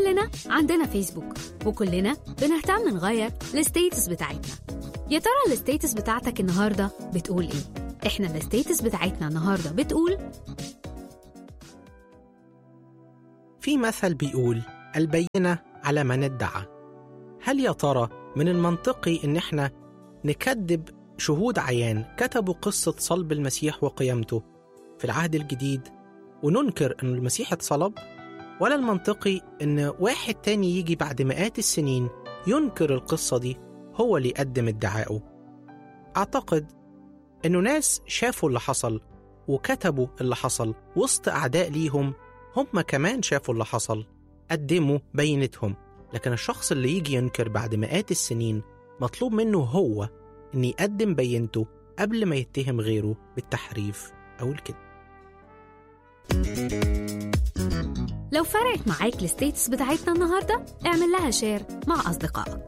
كلنا عندنا فيسبوك وكلنا بنهتم نغير الستيتس بتاعتنا يا ترى الستيتس بتاعتك النهارده بتقول ايه احنا الستيتس بتاعتنا النهارده بتقول في مثل بيقول البينة على من ادعى هل يا ترى من المنطقي إن إحنا نكذب شهود عيان كتبوا قصة صلب المسيح وقيامته في العهد الجديد وننكر أن المسيح اتصلب؟ ولا المنطقي إن واحد تاني يجي بعد مئات السنين ينكر القصة دي هو اللي يقدم ادعائه؟ أعتقد إنه ناس شافوا اللي حصل وكتبوا اللي حصل وسط أعداء ليهم هم كمان شافوا اللي حصل قدموا بينتهم لكن الشخص اللي يجي ينكر بعد مئات السنين مطلوب منه هو إن يقدم بينته قبل ما يتهم غيره بالتحريف أو الكذب لو فرقت معاك الستيتس بتاعتنا النهارده اعمل لها شير مع أصدقائك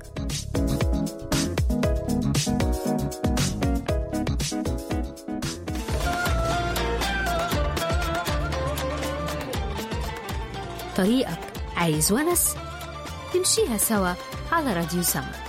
طريقك عايز ونس نمشيها سوا على راديو سما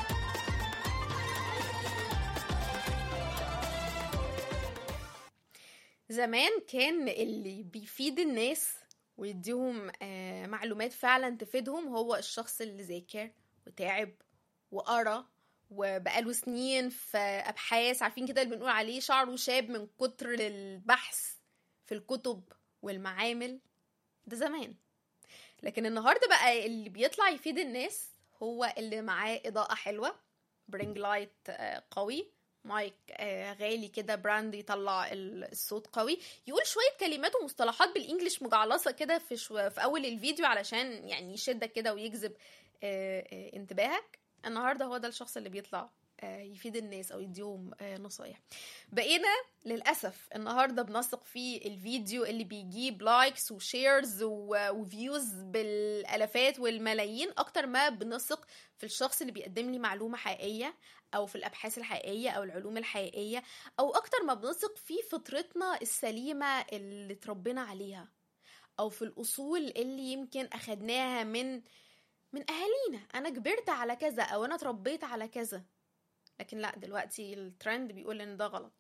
زمان كان اللي بيفيد الناس ويديهم آه، معلومات فعلا تفيدهم هو الشخص اللي ذاكر وتعب وقرا وبقاله سنين في ابحاث عارفين كده اللي بنقول عليه شعره شاب من كتر البحث في الكتب والمعامل ده زمان لكن النهارده بقى اللي بيطلع يفيد الناس هو اللي معاه اضاءه حلوه برينج لايت قوي مايك آه، غالي كده براند يطلع ال- الصوت قوي يقول شويه كلمات ومصطلحات بالانجلش مجعلصه كده في شو في اول الفيديو علشان يعني يشدك كده ويجذب آه، آه، انتباهك النهارده هو ده الشخص اللي بيطلع آه، يفيد الناس او يديهم آه، نصايح بقينا للاسف النهارده بنثق في الفيديو اللي بيجيب لايكس وشيرز و- وفيوز بالالافات والملايين اكتر ما بنثق في الشخص اللي بيقدم لي معلومه حقيقيه او في الابحاث الحقيقيه او العلوم الحقيقيه او اكتر ما بنثق في فطرتنا السليمه اللي اتربينا عليها او في الاصول اللي يمكن اخدناها من من اهالينا انا كبرت على كذا او انا اتربيت على كذا لكن لا دلوقتي الترند بيقول ان ده غلط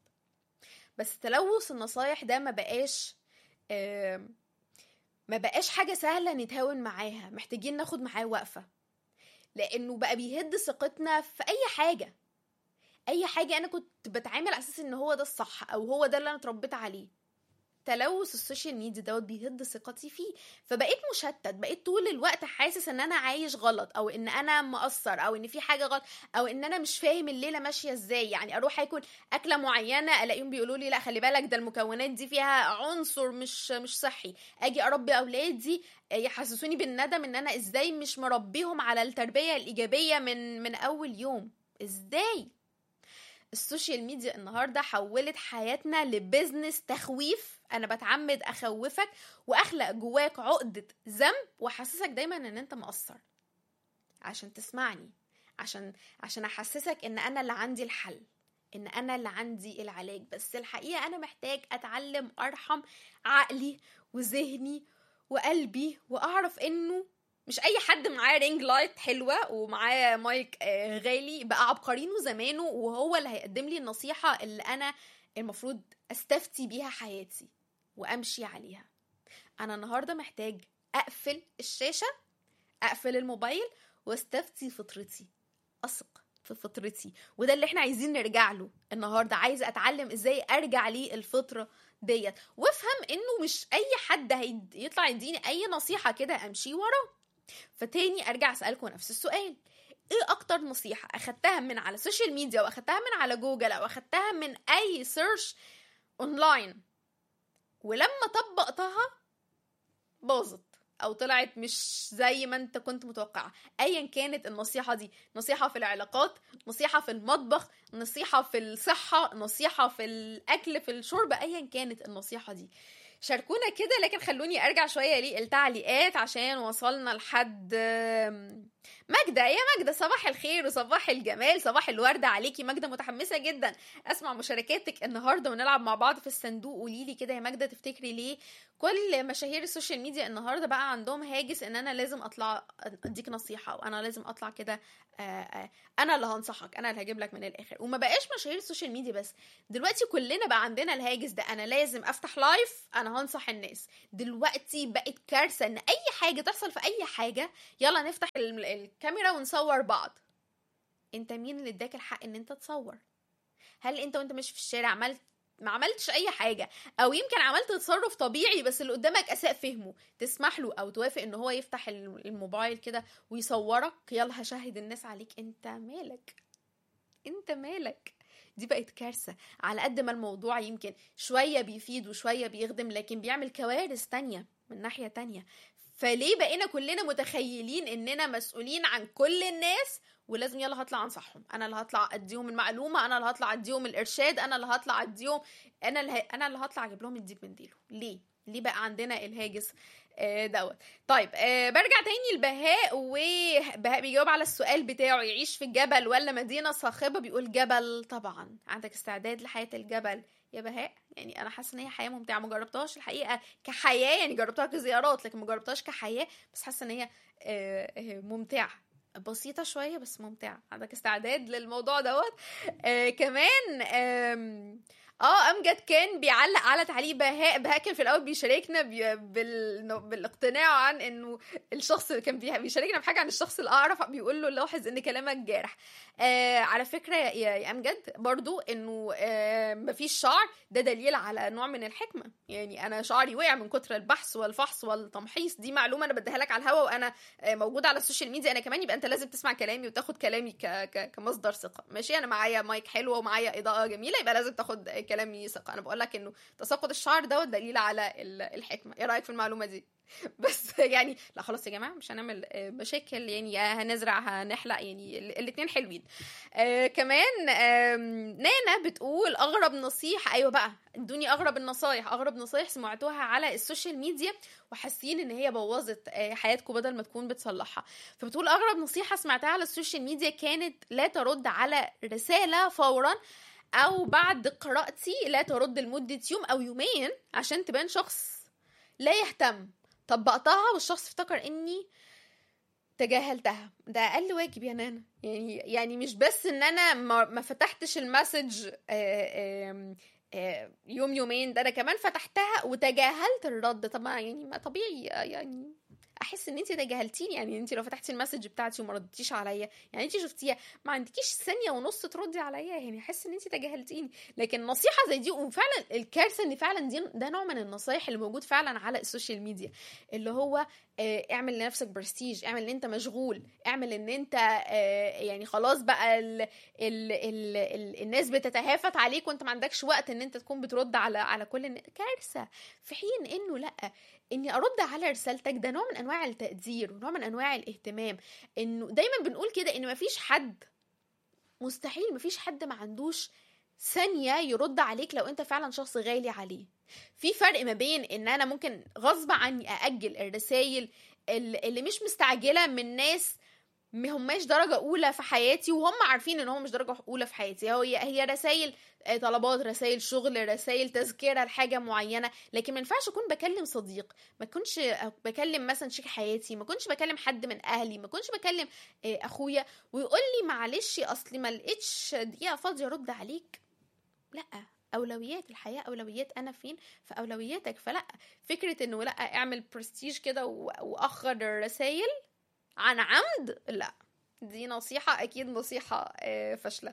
بس تلوث النصايح ده ما بقاش آم، ما بقاش حاجة سهلة نتهاون معاها محتاجين ناخد معاه وقفة لأنه بقى بيهد ثقتنا في أي حاجة أي حاجة أنا كنت بتعامل على أساس إن هو ده الصح أو هو ده اللي أنا اتربيت عليه تلوث السوشيال ميديا دوت بيهد ثقتي فيه فبقيت مشتت بقيت طول الوقت حاسس ان انا عايش غلط او ان انا مقصر او ان في حاجه غلط او ان انا مش فاهم الليله ماشيه ازاي يعني اروح اكل اكله معينه الاقيهم بيقولوا لي لا خلي بالك ده المكونات دي فيها عنصر مش مش صحي اجي اربي اولادي يحسسوني بالندم ان انا ازاي مش مربيهم على التربيه الايجابيه من من اول يوم ازاي السوشيال ميديا النهارده حولت حياتنا لبزنس تخويف انا بتعمد اخوفك واخلق جواك عقده ذنب واحسسك دايما ان انت مقصر عشان تسمعني عشان عشان احسسك ان انا اللي عندي الحل ان انا اللي عندي العلاج بس الحقيقه انا محتاج اتعلم ارحم عقلي وذهني وقلبي واعرف انه مش اي حد معاه رينج لايت حلوه ومعاه مايك آه، غالي بقى عبقرينه زمانه وهو اللي هيقدم لي النصيحه اللي انا المفروض استفتي بيها حياتي وامشي عليها انا النهارده محتاج اقفل الشاشه اقفل الموبايل واستفتي فطرتي اثق في فطرتي وده اللي احنا عايزين نرجع له النهارده عايزه اتعلم ازاي ارجع ليه الفطره ديت وافهم انه مش اي حد هيطلع يديني اي نصيحه كده امشي وراه فتاني ارجع اسالكم نفس السؤال ايه اكتر نصيحه اخدتها من على السوشيال ميديا واخدتها من على جوجل او اخدتها من اي سيرش اونلاين ولما طبقتها باظت او طلعت مش زي ما انت كنت متوقعه ايا كانت النصيحه دي نصيحه في العلاقات نصيحه في المطبخ نصيحه في الصحه نصيحه في الاكل في الشرب ايا كانت النصيحه دي شاركونا كده لكن خلوني ارجع شويه للتعليقات عشان وصلنا لحد ماجدة يا ماجدة صباح الخير وصباح الجمال صباح الورد عليكي ماجدة متحمسة جدا اسمع مشاركاتك النهارده ونلعب مع بعض في الصندوق قولي لي كده يا ماجدة تفتكري ليه كل مشاهير السوشيال ميديا النهارده بقى عندهم هاجس ان انا لازم اطلع اديك نصيحة وانا لازم اطلع كده آه، آه، انا اللي هنصحك انا اللي هجيب لك من الاخر وما بقاش مشاهير السوشيال ميديا بس دلوقتي كلنا بقى عندنا الهاجس ده انا لازم افتح لايف انا هنصح الناس دلوقتي بقت كارثة ان اي حاجة تحصل في اي حاجة يلا نفتح ال- الكاميرا ونصور بعض انت مين اللي اداك الحق ان انت تصور هل انت وانت مش في الشارع عملت ما عملتش اي حاجه او يمكن عملت تصرف طبيعي بس اللي قدامك اساء فهمه تسمح له او توافق ان هو يفتح ال- الموبايل كده ويصورك يلا هشهد الناس عليك انت مالك انت مالك دي بقت كارثه على قد ما الموضوع يمكن شويه بيفيد وشويه بيخدم لكن بيعمل كوارث تانية من ناحيه تانية فليه بقينا كلنا متخيلين اننا مسؤولين عن كل الناس ولازم يلا هطلع انصحهم انا اللي هطلع اديهم المعلومه انا اللي هطلع اديهم الارشاد انا اللي هطلع اديهم انا اللي ه... انا اللي هطلع اجيب لهم الديب من ديله ليه ليه بقى عندنا الهاجس آه، دوت طيب آه، برجع تاني لبهاء وبهاء بيجاوب على السؤال بتاعه يعيش في الجبل ولا مدينه صاخبه بيقول جبل طبعا عندك استعداد لحياه الجبل يا بهاء يعني انا حاسه ان هي حياه ممتعه ما جربتهاش الحقيقه كحياه يعني جربتها كزيارات لكن ما جربتهاش كحياه بس حاسه ان هي آه، آه، ممتعه بسيطه شويه بس ممتعه عندك استعداد للموضوع دوت آه كمان آم، اه امجد كان بيعلق على تعليق بهاء بهاء كان في الاول بيشاركنا بي بال... بالاقتناع عن انه الشخص كان بي- بيشاركنا بحاجه عن الشخص الاعرف بيقول له لاحظ ان كلامك جارح آه على فكره يا, يا امجد برضو انه آه مفيش شعر ده دليل على نوع من الحكمه يعني انا شعري وقع من كتر البحث والفحص والتمحيص دي معلومه انا بديها لك على الهوا وانا آه موجوده على السوشيال ميديا انا كمان يبقى انت لازم تسمع كلامي وتاخد كلامي ك... ك... كمصدر ثقه ماشي انا معايا مايك حلو ومعايا اضاءه جميله يبقى لازم تاخد كلامي ثقه انا بقول لك انه تساقط الشعر دوت دليل على ال- الحكمه ايه رايك في المعلومه دي بس يعني لا خلاص يا جماعه مش هنعمل آه، مشاكل يعني يا هنزرع هنحلق يعني الاثنين حلوين آه كمان آم، نانا بتقول اغرب نصيحه ايوه بقى ادوني اغرب النصايح اغرب نصايح سمعتوها على السوشيال ميديا وحاسين ان هي بوظت آه، حياتكم بدل ما تكون بتصلحها فبتقول اغرب نصيحه سمعتها على السوشيال ميديا كانت لا ترد على رساله فورا او بعد قراءتي لا ترد لمده يوم او يومين عشان تبان شخص لا يهتم طبقتها والشخص افتكر اني تجاهلتها ده اقل واجب يا نانا يعني يعني مش بس ان انا ما, ما فتحتش المسج آه، آم، آه، يوم يومين ده انا كمان فتحتها وتجاهلت الرد طب ما يعني ما طبيعي آه، يعني احس ان انت تجاهلتيني يعني انت لو فتحتي المسج بتاعتي وما ردتيش عليا يعني انت شفتيها ما عندكيش ثانيه ونص تردي عليا يعني احس ان انت تجاهلتيني لكن نصيحه زي دي وفعلا الكارثه ان فعلا دي ده نوع من النصايح اللي موجود فعلا على السوشيال ميديا اللي هو آه، اعمل لنفسك برستيج اعمل ان انت مشغول اعمل ان انت آه، يعني خلاص بقى ال ال ال ال الناس بتتهافت عليك وانت ما عندكش وقت ان انت تكون بترد على على كل الناس كارثه في حين انه لا اني ارد على رسالتك ده نوع من انواع التقدير ونوع من انواع الاهتمام انه دايما بنقول كده ان مفيش حد مستحيل مفيش حد ما عندوش ثانية يرد عليك لو انت فعلا شخص غالي عليه في فرق ما بين ان انا ممكن غصب عني ااجل الرسائل اللي مش مستعجله من ناس ما هماش درجة أولى في حياتي وهم عارفين إن هم مش درجة أولى في حياتي هي هي رسائل طلبات رسائل شغل رسائل تذكرة لحاجة معينة لكن ما ينفعش أكون بكلم صديق ما كنتش بكلم مثلا شريك حياتي ما كنتش بكلم حد من أهلي ما كنتش بكلم أخويا ويقول لي معلش أصلي ما لقيتش دقيقة فاضية أرد عليك لأ اولويات الحياه اولويات انا فين في اولوياتك فلا فكره انه لا اعمل برستيج كده واخر الرسائل عن عمد لا دي نصيحة أكيد نصيحة فاشلة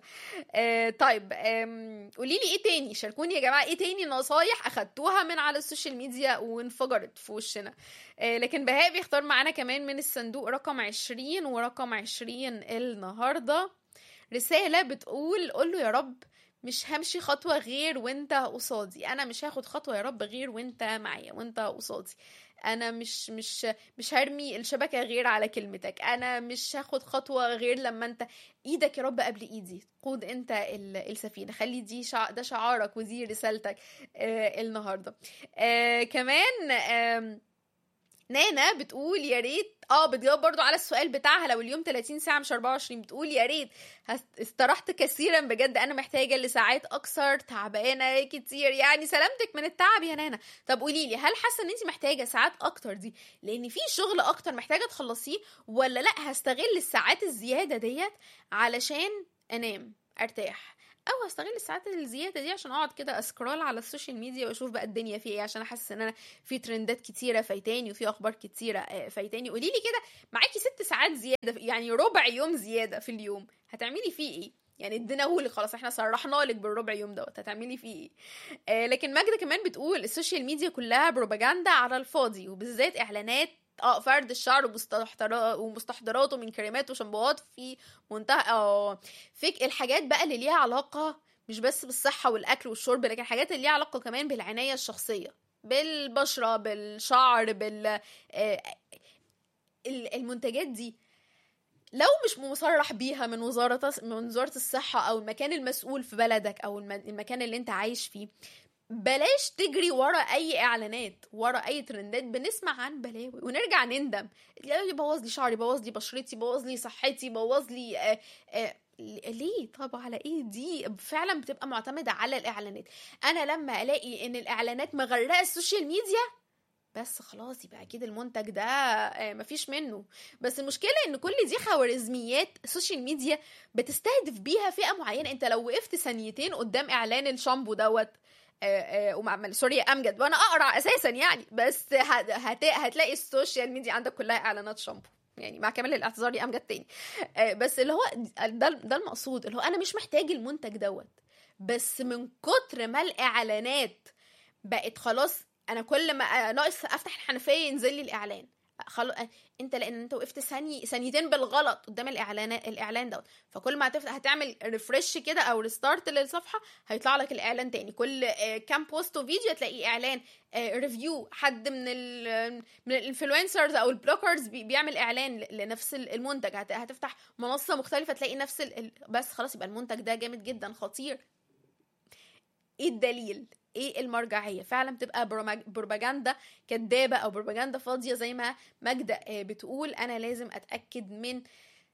طيب قولي لي إيه تاني شاركوني يا جماعة إيه تاني نصايح أخدتوها من على السوشيال ميديا وانفجرت في وشنا لكن بهاء بيختار معانا كمان من الصندوق رقم عشرين ورقم عشرين النهاردة رسالة بتقول قول له يا رب مش همشي خطوة غير وانت قصادي انا مش هاخد خطوة يا رب غير وانت معايا وانت قصادي انا مش مش مش هرمي الشبكة غير على كلمتك انا مش هاخد خطوة غير لما انت ايدك يا رب قبل ايدي قود انت السفينة خلي دي شع... ده شعارك ودي رسالتك آه النهاردة آه كمان آه نانا بتقول يا ريت اه بتجاوب برضو على السؤال بتاعها لو اليوم 30 ساعه مش 24 بتقول يا ريت هست- استرحت كثيرا بجد انا محتاجه لساعات اكثر تعبانه كتير يعني سلامتك من التعب يا نانا طب قولي لي هل حاسه ان انت محتاجه ساعات اكتر دي لان في شغل اكتر محتاجه تخلصيه ولا لا هستغل الساعات الزياده ديت علشان انام ارتاح او هستغل الساعات الزياده دي عشان اقعد كده اسكرول على السوشيال ميديا واشوف بقى الدنيا فيها ايه عشان احس ان انا في ترندات كتيره فايتاني وفي اخبار كتيره آه، فايتاني قولي لي كده معاكي ست ساعات زياده يعني ربع يوم زياده في اليوم هتعملي فيه ايه يعني اديناهولك خلاص احنا صرحنا لك بالربع يوم دوت هتعملي فيه ايه آه لكن ماجدة كمان بتقول السوشيال ميديا كلها بروباجندا على الفاضي وبالذات اعلانات اه فرد الشعر ومستحضرات ومستحضرات ومن كريمات وشامبوهات في منتهى اه فيك الحاجات بقى اللي ليها علاقه مش بس بالصحه والاكل والشرب لكن حاجات اللي ليها علاقه كمان بالعنايه الشخصيه بالبشره بالشعر بال آه، ال- المنتجات دي لو مش مصرح بيها من وزارة من وزارة الصحة أو المكان المسؤول في بلدك أو الم- المكان اللي أنت عايش فيه بلاش تجري ورا أي إعلانات ورا أي ترندات بنسمع عن بلاوي ونرجع نندم لا يبوظ لي شعري بوظ لي بشرتي بوظ لي صحتي بوظ لي آه آه ليه طب على ايه دي فعلا بتبقى معتمدة على الإعلانات أنا لما ألاقي إن الإعلانات مغرقة السوشيال ميديا بس خلاص يبقى اكيد المنتج ده آه، مفيش منه بس المشكله ان كل دي خوارزميات السوشيال ميديا بتستهدف بيها فئه معينه انت لو وقفت ثانيتين قدام اعلان الشامبو دوت آه، آه، ومعمل سوري يا امجد وانا اقرا اساسا يعني بس هت... هت... هتلاقي السوشيال ميديا عندك كلها اعلانات شامبو يعني مع كامل الاعتذار يا امجد تاني آه، بس اللي هو ده ده المقصود اللي هو انا مش محتاج المنتج دوت بس من كتر ما الاعلانات بقت خلاص انا كل ما ناقص افتح الحنفيه ينزل لي الاعلان خلاص انت لان انت وقفت ثاني ثانيتين بالغلط قدام الاعلان الاعلان دوت فكل ما هتفتح هتعمل ريفرش كده او ريستارت للصفحه هيطلع لك الاعلان تاني كل آه، كام بوست وفيديو هتلاقي اعلان ريفيو حد من ال من الانفلونسرز او البلوكرز بيعمل اعلان ل- لنفس ال- المنتج هت- هتفتح منصه مختلفه تلاقي نفس ال- ال- بس خلاص يبقى المنتج ده جامد جدا خطير ايه الدليل ايه المرجعيه فعلا بتبقى بروماج- بروباجندا كدابه او بروباجندا فاضيه زي ما ماجدة آه، بتقول انا لازم اتاكد من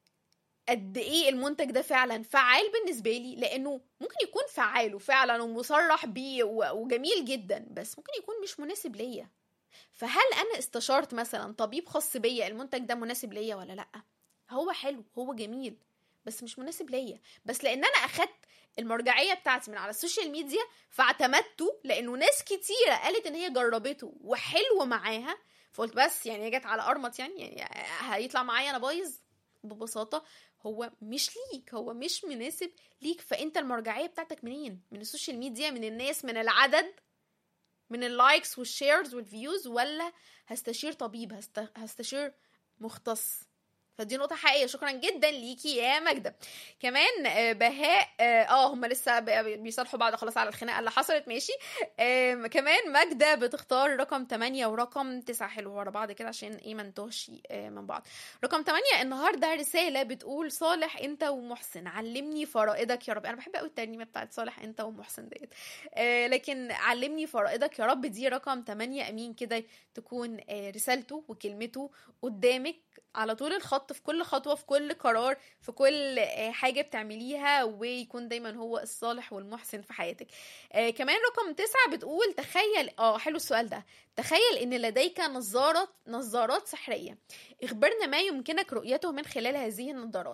قد ايه المنتج ده فعلا فعال بالنسبه لي لانه ممكن يكون فعال وفعلا ومصرح بيه و- وجميل جدا بس ممكن يكون مش مناسب ليا فهل انا استشرت مثلا طبيب خاص بيا المنتج ده مناسب ليا ولا لا هو حلو هو جميل بس مش مناسب ليا بس لان انا اخدت المرجعيه بتاعتي من على السوشيال ميديا فاعتمدته لانه ناس كتيره قالت ان هي جربته وحلو معاها فقلت بس يعني هي جت على ارمط يعني يعني هيطلع معايا انا بايظ ببساطه هو مش ليك هو مش مناسب ليك فانت المرجعيه بتاعتك منين من السوشيال ميديا من الناس من العدد من اللايكس والشيرز والفيوز ولا هستشير طبيب هست... هستشير مختص فدي نقطة حقيقية شكرا جدا ليكي يا ماجدة كمان آه، بهاء اه آه، هم لسه ب- بيصالحوا بعض خلاص على الخناقة اللي حصلت ماشي آم، كمان ماجدة بتختار رقم 8 ورقم 9 حلو ورا بعض كده عشان ايه ما نتوهش آه، من بعض رقم 8 النهارده رسالة بتقول صالح انت ومحسن علمني فرائضك يا رب انا بحب قوي الترنيمة بتاعت صالح انت ومحسن ديت آه، لكن علمني فرائضك يا رب دي رقم 8 امين كده تكون آه، رسالته وكلمته قدامك على طول الخط في كل خطوة في كل قرار في كل آه، حاجة بتعمليها ويكون دايما هو الصالح والمحسن في حياتك آه كمان رقم تسعة بتقول تخيل اه حلو السؤال ده تخيل ان لديك نظارة نظارات سحرية اخبرنا ما يمكنك رؤيته من خلال هذه النظارات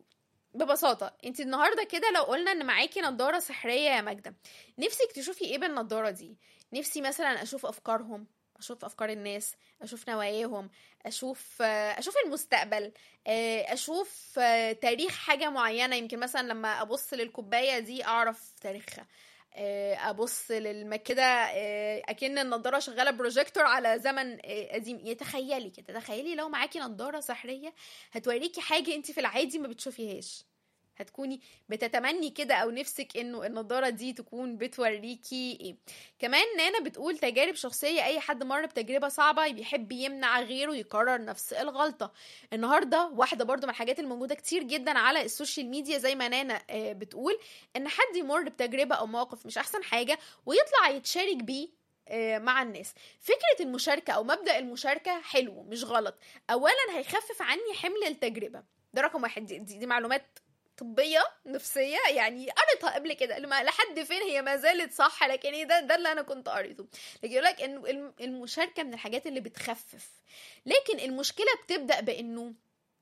ببساطة انت النهاردة كده لو قلنا ان معاكي نظارة سحرية يا ماجدة نفسك تشوفي ايه بالنظارة دي نفسي مثلا اشوف افكارهم اشوف افكار الناس اشوف نواياهم اشوف آه، اشوف المستقبل آه، اشوف آه، تاريخ حاجه معينه يمكن مثلا لما ابص للكوبايه دي اعرف تاريخها آه، ابص للم كده آه، اكن النضاره شغاله بروجيكتور على زمن آه، قديم يتخيلي كده تخيلي لو معاكي نضاره سحريه هتوريكي حاجه انت في العادي ما بتشوفيهاش هتكوني بتتمني كده او نفسك انه النضاره دي تكون بتوريكي ايه كمان نانا بتقول تجارب شخصيه اي حد مر بتجربه صعبه بيحب يمنع غيره يكرر نفس الغلطه النهارده واحده برضو من الحاجات الموجوده كتير جدا على السوشيال ميديا زي ما نانا آه، بتقول ان حد يمر بتجربه او موقف مش احسن حاجه ويطلع يتشارك بيه آه، مع الناس فكره المشاركه او مبدا المشاركه حلو مش غلط اولا هيخفف عني حمل التجربه ده رقم واحد دي, دي, دي معلومات طبيه نفسيه يعني قريتها قبل كده لما لحد فين هي ما زالت صح لكن إيه ده ده اللي انا كنت قريته لكن يقول لك انه الم- المشاركه من الحاجات اللي بتخفف لكن المشكله بتبدا بانه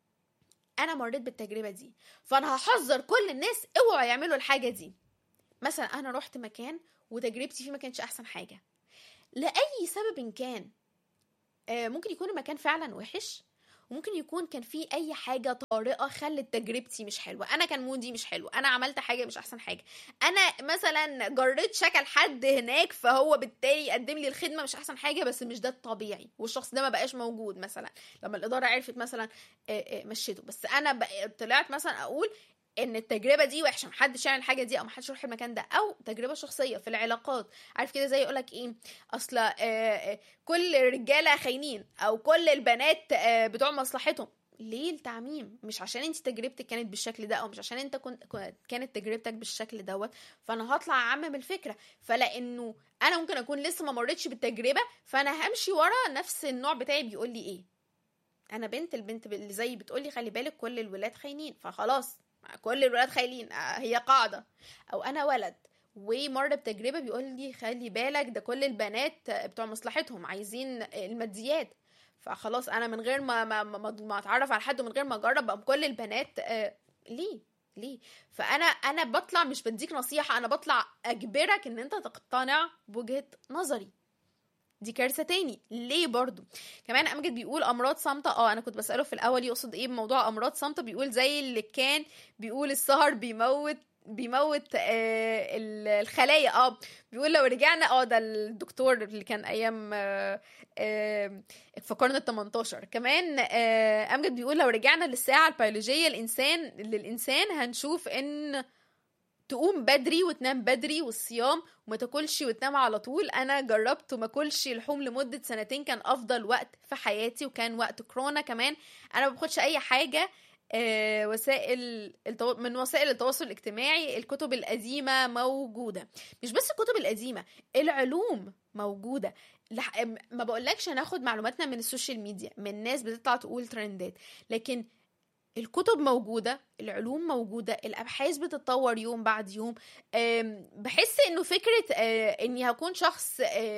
انا مريت بالتجربه دي فانا هحذر كل الناس اوعوا يعملوا الحاجه دي مثلا انا رحت مكان وتجربتي فيه ما كانتش احسن حاجه لاي سبب كان آه، ممكن يكون المكان فعلا وحش وممكن يكون كان في اي حاجه طارئه خلت تجربتي مش حلوه انا كان مودي مش حلو انا عملت حاجه مش احسن حاجه انا مثلا جريت شكل حد هناك فهو بالتالي يقدم لي الخدمه مش احسن حاجه بس مش ده الطبيعي والشخص ده ما بقاش موجود مثلا لما الاداره عرفت مثلا آه، آه، مشيته بس انا بق- طلعت مثلا اقول ان التجربه دي وحشه محدش يعمل الحاجه دي او محدش يروح المكان ده او تجربه شخصيه في العلاقات عارف كده زي يقولك ايه اصل آه، آه، كل الرجاله خاينين او كل البنات آه، بتوع مصلحتهم ليه التعميم مش عشان انت تجربتك كانت بالشكل ده او مش عشان انت كنت كنت- كانت تجربتك بالشكل دوت فانا هطلع اعمم الفكره فلانه انا ممكن اكون لسه ما مريتش بالتجربه فانا همشي ورا نفس النوع بتاعي بيقول لي ايه انا بنت البنت اللي زي بتقول لي خلي بالك كل الولاد خاينين فخلاص كل الولاد خايلين آه، هي قاعده او انا ولد ومر بتجربه بيقول لي خلي بالك ده كل البنات بتوع مصلحتهم عايزين الماديات فخلاص انا من غير ما ما ما, ما- ما اتعرف على حد ومن غير ما اجرب بقى كل البنات آه، ليه ليه فانا انا بطلع مش بديك نصيحه انا بطلع اجبرك ان انت تقتنع بوجهه نظري دي كارثه تاني ليه برضو كمان امجد بيقول امراض صامته اه انا كنت بساله في الاول يقصد ايه بموضوع امراض صامته بيقول زي اللي كان بيقول السهر بيموت بيموت آه ال- الخلايا اه بيقول لو رجعنا اه ده الدكتور اللي كان ايام آه آه في القرن ال 18 كمان آه امجد بيقول لو رجعنا للساعه البيولوجيه الانسان للانسان هنشوف ان تقوم بدري وتنام بدري والصيام وما تاكلش وتنام على طول انا جربت وما اكلش لحوم لمده سنتين كان افضل وقت في حياتي وكان وقت كورونا كمان انا ما باخدش اي حاجه آه، وسائل التو... من وسائل التواصل الاجتماعي الكتب القديمة موجودة مش بس الكتب القديمة العلوم موجودة لح... ما بقولكش هناخد معلوماتنا من السوشيال ميديا من ناس بتطلع تقول ترندات لكن الكتب موجودة العلوم موجودة الأبحاث بتتطور يوم بعد يوم أم، بحس إنه فكرة آه، إني هكون شخص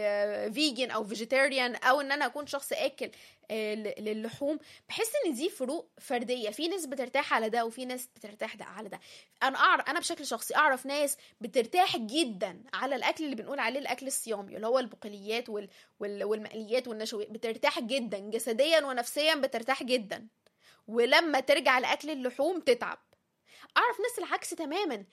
فيجن أو فيجيتيريان أو إن أنا أكون شخص آكل آه، ل- للحوم بحس إن دي فروق فردية في ناس بترتاح على ده وفي ناس بترتاح ده على ده أنا أعرف أنا بشكل شخصي أعرف ناس بترتاح جدا على الأكل اللي بنقول عليه الأكل الصيامي اللي هو البقوليات وال... وال... والمقليات والنشويات بترتاح جدا جسديا ونفسيا بترتاح جدا ولما ترجع لاكل اللحوم تتعب اعرف ناس العكس تماما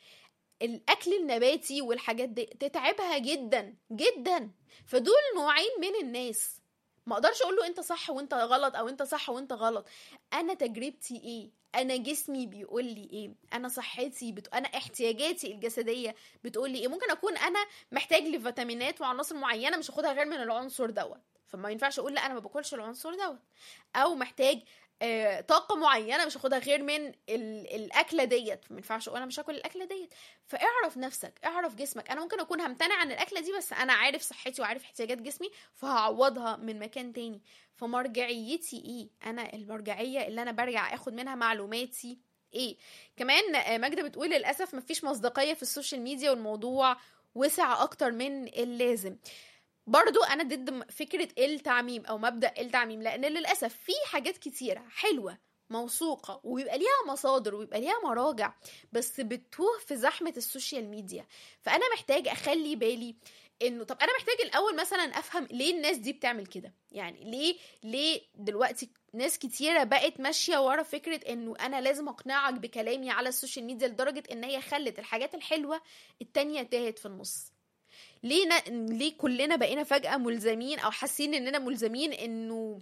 الاكل النباتي والحاجات دي تتعبها جدا جدا فدول نوعين من الناس ما اقدرش اقول له انت صح وانت غلط او انت صح وانت غلط انا تجربتي ايه انا جسمي بيقول لي ايه انا صحتي بت... انا احتياجاتي الجسديه بتقول لي ايه ممكن اكون انا محتاج لفيتامينات وعناصر معينه مش هاخدها غير من العنصر دوت فما ينفعش اقول لا انا ما باكلش العنصر دوت او محتاج آه، طاقه معينه مش هاخدها غير من ال- الاكله ديت ما ينفعش اقول انا مش هاكل الاكله ديت فاعرف نفسك اعرف جسمك انا ممكن اكون همتنع عن الاكله دي بس انا عارف صحتي وعارف احتياجات جسمي فهعوضها من مكان تاني فمرجعيتي ايه انا المرجعيه اللي انا برجع اخد منها معلوماتي ايه كمان آه، ماجده بتقول للاسف مفيش مصداقيه في السوشيال ميديا والموضوع وسع اكتر من اللازم برضو انا ضد م- فكره التعميم او مبدا التعميم لان للاسف في حاجات كتيره حلوه موثوقه وبيبقى ليها مصادر وبيبقى ليها مراجع بس بتوه في زحمه السوشيال ميديا فانا محتاج اخلي بالي انه طب انا محتاج الاول مثلا افهم ليه الناس دي بتعمل كده يعني ليه ليه دلوقتي ناس كتيرة بقت ماشية ورا فكرة انه انا لازم اقنعك بكلامي على السوشيال ميديا لدرجة ان هي خلت الحاجات الحلوة التانية تاهت في النص ليه ن... ليه كلنا بقينا فجأة ملزمين او حاسين اننا ملزمين انه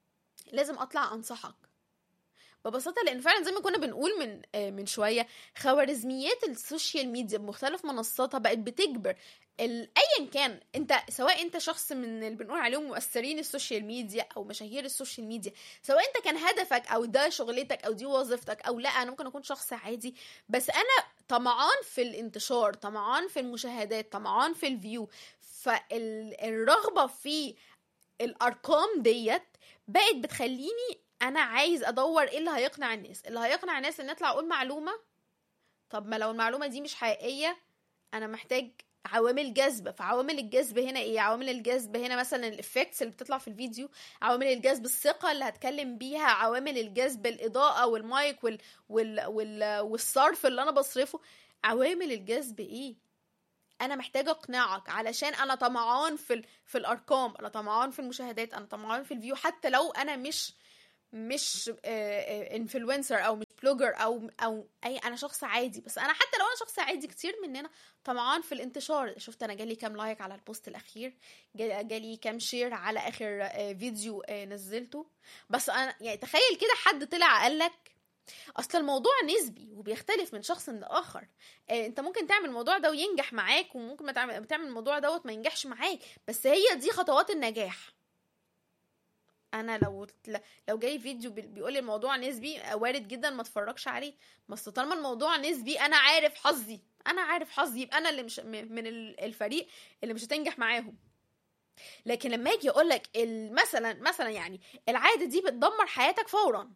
لازم اطلع انصحك ببساطة لان فعلا زي ما كنا بنقول من آه، من شوية خوارزميات السوشيال ميديا بمختلف منصاتها بقت بتجبر ال- ايا كان انت سواء انت شخص من اللي بنقول عليهم مؤثرين السوشيال ميديا او مشاهير السوشيال ميديا سواء انت كان هدفك او ده شغلتك او دي وظيفتك او لا انا ممكن اكون شخص عادي بس انا طمعان في الانتشار طمعان في المشاهدات طمعان في الفيو فالرغبه في الارقام ديت بقت بتخليني انا عايز ادور ايه اللي هيقنع الناس اللي هيقنع الناس ان اطلع اقول معلومه طب ما لو المعلومه دي مش حقيقيه انا محتاج عوامل جذب فعوامل الجذب هنا ايه عوامل الجذب هنا مثلا الافكتس اللي بتطلع في الفيديو عوامل الجذب الثقه اللي هتكلم بيها عوامل الجذب الاضاءه والمايك وال... وال... وال... والصرف اللي انا بصرفه عوامل الجذب ايه انا محتاجه اقنعك علشان انا طمعان في ال... في الارقام انا طمعان في المشاهدات انا طمعان في الفيو حتى لو انا مش مش انفلونسر او مش بلوجر او او اي انا شخص عادي بس انا حتى لو انا شخص عادي كتير مننا طمعان في الانتشار شفت انا جالي كام لايك على البوست الاخير جالي, جالي كام شير على اخر فيديو نزلته بس انا يعني تخيل كده حد طلع قال لك اصل الموضوع نسبي وبيختلف من شخص لاخر انت ممكن تعمل الموضوع ده وينجح معاك وممكن ما تعمل تعمل الموضوع دوت ما ينجحش معاك بس هي دي خطوات النجاح انا لو لو جاي فيديو بيقول لي الموضوع نسبي وارد جدا ما اتفرجش عليه بس طالما الموضوع نسبي انا عارف حظي انا عارف حظي يبقى انا اللي مش من الفريق اللي مش هتنجح معاهم لكن لما اجي اقول لك مثلا مثلا يعني العاده دي بتدمر حياتك فورا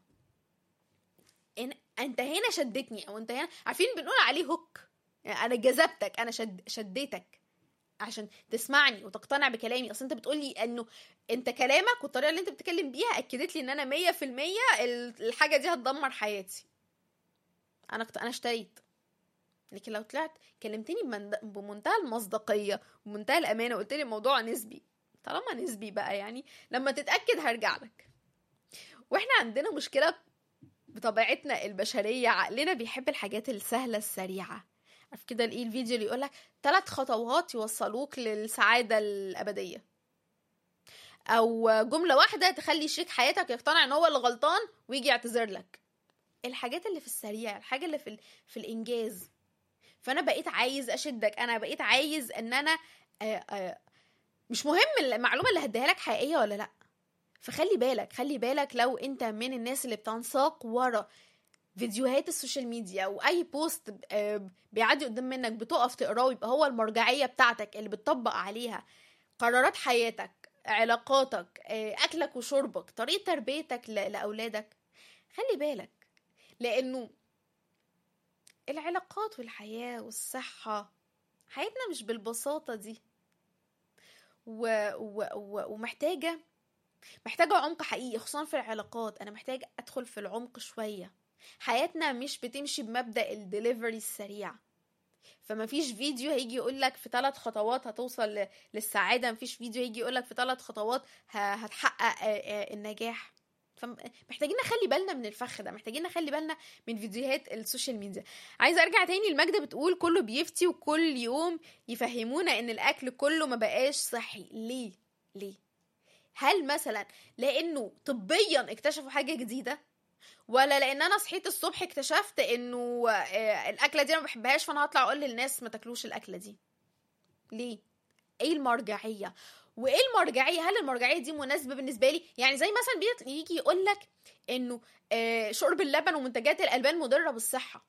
إن انت هنا شدتني او انت هنا عارفين بنقول عليه هوك يعني انا جذبتك انا شد شديتك عشان تسمعني وتقتنع بكلامي اصل انت بتقولي انه انت كلامك والطريقه اللي انت بتتكلم بيها اكدت لي ان انا مية في المية الحاجه دي هتدمر حياتي انا كت... انا اشتريت لكن لو طلعت كلمتني بمنتهى المصداقيه ومنتهى الامانه وقلت لي الموضوع نسبي طالما نسبي بقى يعني لما تتاكد هرجع لك واحنا عندنا مشكله بطبيعتنا البشريه عقلنا بيحب الحاجات السهله السريعه عارف كده ايه الفيديو اللي يقولك ثلاث خطوات يوصلوك للسعادة الأبدية أو جملة واحدة تخلي شريك حياتك يقتنع إن هو اللي غلطان ويجي يعتذر لك الحاجات اللي في السريع الحاجة اللي في, في الإنجاز فأنا بقيت عايز أشدك أنا بقيت عايز إن أنا آآ آآ مش مهم المعلومة اللي هديها لك حقيقية ولا لأ فخلي بالك خلي بالك لو انت من الناس اللي بتنساق ورا فيديوهات السوشيال ميديا او اي بوست بيعدي قدام منك بتقف تقراه يبقى هو المرجعيه بتاعتك اللي بتطبق عليها قرارات حياتك علاقاتك اكلك وشربك طريقه تربيتك لاولادك خلي بالك لانه العلاقات والحياه والصحه حياتنا مش بالبساطه دي و... و... و... ومحتاجه محتاجه عمق حقيقي خصوصا في العلاقات انا محتاج ادخل في العمق شويه حياتنا مش بتمشي بمبدا الدليفري السريع فما فيش فيديو هيجي يقول لك في ثلاث خطوات هتوصل للسعاده ما فيش فيديو هيجي يقول لك في ثلاث خطوات هتحقق النجاح فمحتاجين نخلي بالنا من الفخ ده محتاجين نخلي بالنا من فيديوهات السوشيال ميديا عايزه ارجع تاني لماجده بتقول كله بيفتي وكل يوم يفهمونا ان الاكل كله ما بقاش صحي ليه ليه هل مثلا لانه طبيا اكتشفوا حاجه جديده ولا لان انا صحيت الصبح اكتشفت انه الاكله دي انا ما بحبهاش فانا هطلع اقول للناس ما تاكلوش الاكله دي ليه ايه المرجعيه وايه المرجعيه هل المرجعيه دي مناسبه بالنسبه لي يعني زي مثلا يجي يقول لك انه شرب اللبن ومنتجات الالبان مضره بالصحه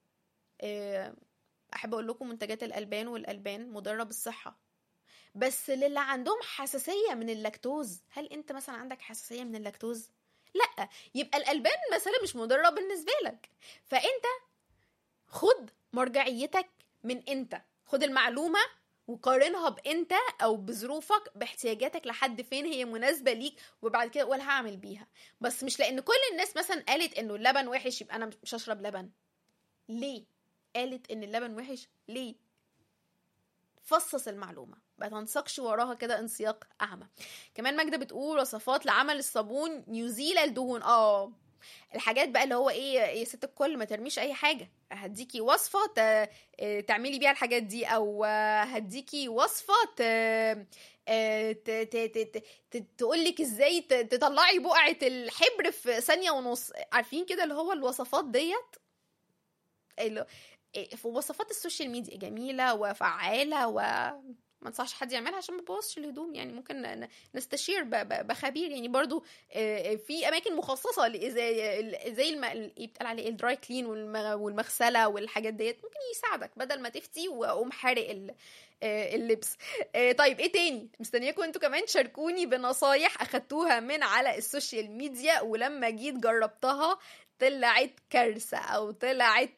احب اقول لكم منتجات الالبان والالبان مضره بالصحه بس للي عندهم حساسيه من اللاكتوز هل انت مثلا عندك حساسيه من اللاكتوز لا يبقى الالبان مثلا مش مضره بالنسبه لك فانت خد مرجعيتك من انت خد المعلومه وقارنها بانت او بظروفك باحتياجاتك لحد فين هي مناسبه ليك وبعد كده قول هعمل بيها بس مش لان كل الناس مثلا قالت انه اللبن وحش يبقى انا مش هشرب لبن ليه قالت ان اللبن وحش ليه فصص المعلومه ما تنسقش وراها كده انسياق اعمى كمان ماجده بتقول وصفات لعمل الصابون يزيل الدهون اه الحاجات بقى اللي هو ايه يا ست الكل ما ترميش اي حاجه هديكي وصفه ت... تعملي بيها الحاجات دي او هديكي وصفه ت... ت... ت... ت... تقول لك ازاي تطلعي بقعه الحبر في ثانيه ونص عارفين كده اللي هو الوصفات ديت اللي... في وصفات السوشيال ميديا جميله وفعاله و ما انصحش حد يعملها عشان ما تبوظش الهدوم يعني ممكن نستشير بخبير يعني برضو في اماكن مخصصه زي زي الم... بيتقال عليه الدراي كلين والمغسله والحاجات ديت ممكن يساعدك بدل ما تفتي وقوم حارق آه، اللبس آه، طيب ايه تاني مستنياكم انتوا كمان تشاركوني بنصايح اخدتوها من على السوشيال ميديا ولما جيت جربتها طلعت كارثة أو طلعت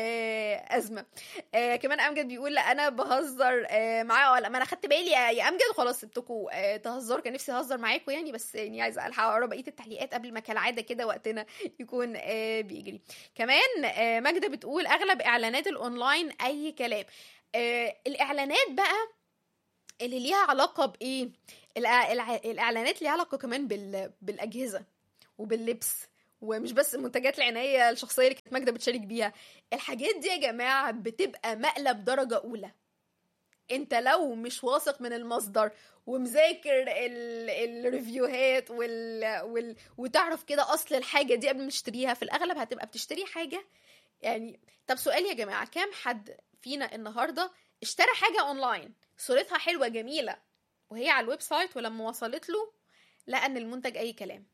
آه أزمة آه كمان أمجد بيقول لا أنا بهزر آه معاه ولا ما أنا خدت بالي يا يا أمجد وخلاص سبتكم آه تهزروا كان نفسي أهزر معاكم يعني بس يعني عايزة ألحق أقرا بقية التعليقات قبل ما كالعادة كده وقتنا يكون آه بيجري كمان آه ماجدة بتقول أغلب إعلانات الأونلاين أي كلام آه الإعلانات بقى اللي ليها علاقة بإيه؟ الإع- الع- الإعلانات ليها علاقة كمان بال... بالأجهزة وباللبس ومش بس منتجات العناية الشخصية اللي كانت ماجدة بتشارك بيها الحاجات دي يا جماعة بتبقى مقلب درجة أولى انت لو مش واثق من المصدر ومذاكر ال- الريفيوهات وال... وال... وتعرف كده اصل الحاجه دي قبل ما تشتريها في الاغلب هتبقى بتشتري حاجه يعني طب سؤال يا جماعه كام حد فينا النهارده اشترى حاجه اونلاين صورتها حلوه جميله وهي على الويب سايت ولما وصلت له لقى ان المنتج اي كلام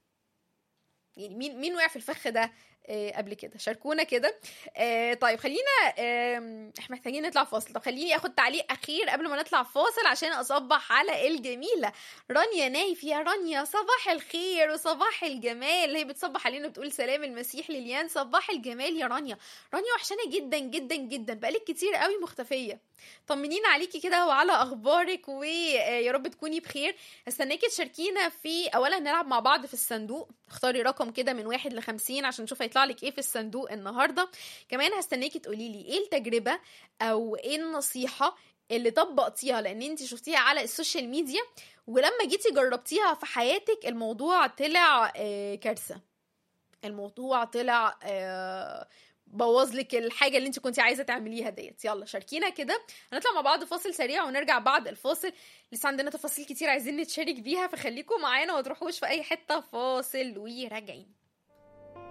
يعني مين مين وقع في الفخ ده آه، قبل كده شاركونا كده آه، طيب خلينا آم، احنا محتاجين نطلع فاصل طب خليني اخد تعليق اخير قبل ما نطلع فاصل عشان اصبح على الجميله رانيا نايف يا رانيا صباح الخير وصباح الجمال هي بتصبح علينا بتقول سلام المسيح لليان صباح الجمال يا رانيا رانيا وحشانه جدا جدا جدا بقالك كتير قوي مختفيه طمنينا عليكي كده وعلى اخبارك ويا رب تكوني بخير استناكي تشاركينا في اولا نلعب مع بعض في الصندوق اختاري رقم كده من واحد لخمسين عشان نشوف هيطلع لك ايه في الصندوق النهارده كمان هستناكي تقولي لي ايه التجربه او ايه النصيحه اللي طبقتيها لان انت شفتيها على السوشيال ميديا ولما جيتي جربتيها في حياتك الموضوع طلع آه، كارثه الموضوع طلع آه، بوظ لك الحاجه اللي انت كنت عايزه تعمليها ديت يلا شاركينا كده هنطلع مع بعض فاصل سريع ونرجع بعد الفاصل لسه عندنا تفاصيل كتير عايزين نتشارك بيها فخليكم معانا وما تروحوش في اي حته فاصل وراجعين